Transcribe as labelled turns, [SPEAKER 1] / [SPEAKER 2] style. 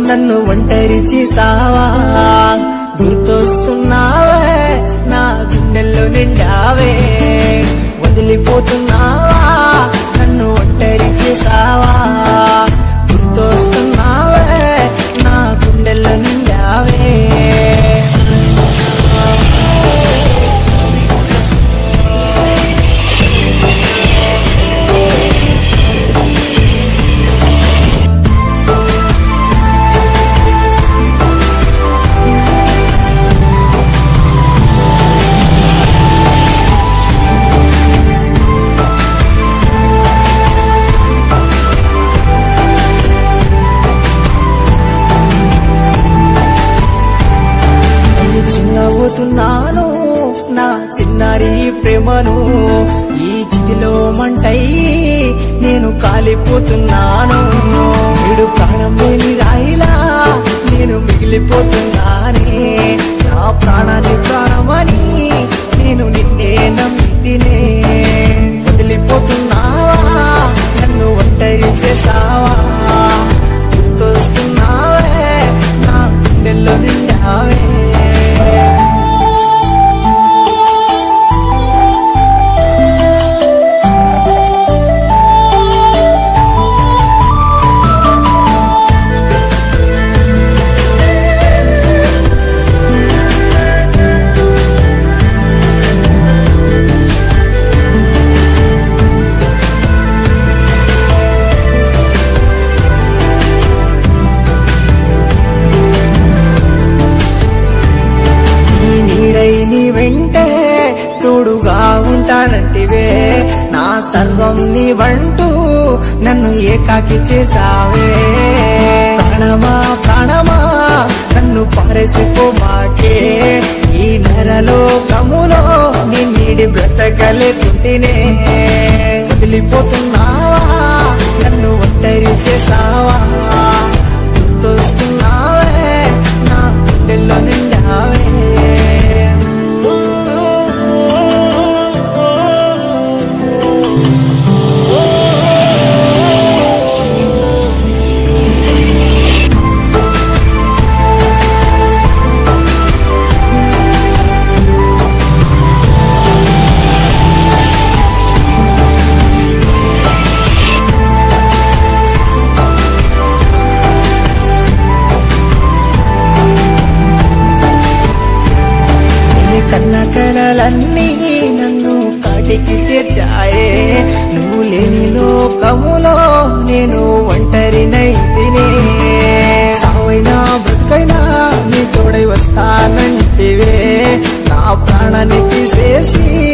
[SPEAKER 1] నన్ను ఒంటరి చేసావా గుర్తొస్తున్నావే నా గుండెల్లో నిండావే వదిలిపోతున్నావా నన్ను ఒంటరి చేసావా గుర్తొస్తున్నావే నా గుండెల్లో నిండావే నేను చిన్నవుతున్నాను నా చిన్నారి ప్రేమను ఈ చితిలో మంటై నేను కాలిపోతున్నాను వీడు ప్రాణం లేని రాయిలా నేను మిగిలిపోతున్నానే నా ప్రాణాన్ని ప్రాణమని నేను నిన్నే నమ్మితినే వదిలిపోతున్నావా నన్ను ఒంటరి చేసావా గుర్తొస్తున్నావే నా గుండెల్లో నిండావే నీ నీడై నీ వెంటే తోడుగా ఉంటానంటివే నా సర్వం నీ వంటూ నన్ను ఏకాకి చేసావే ప్రాణమా ప్రాణమా నన్ను పారేసిపోమాకే ఈ నరలోకములో నీ నీడి బ్రతకలేకుంటేనే వదిలిపోతున్నావా నన్ను ఒంటరి చేసావా గుర్తొస్తున్నావే నా గుండెల్లో నిండావే నీ కన్న కలలన్నీ నన్ను కాటికి చేర్చాయే నువ్వు లేని లోకములో నేను ఒంటరినైతినే సావైనా బ్రతుకైనా నీ తోడై వస్తానంటివే నా ప్రాణాన్ని తీసేసి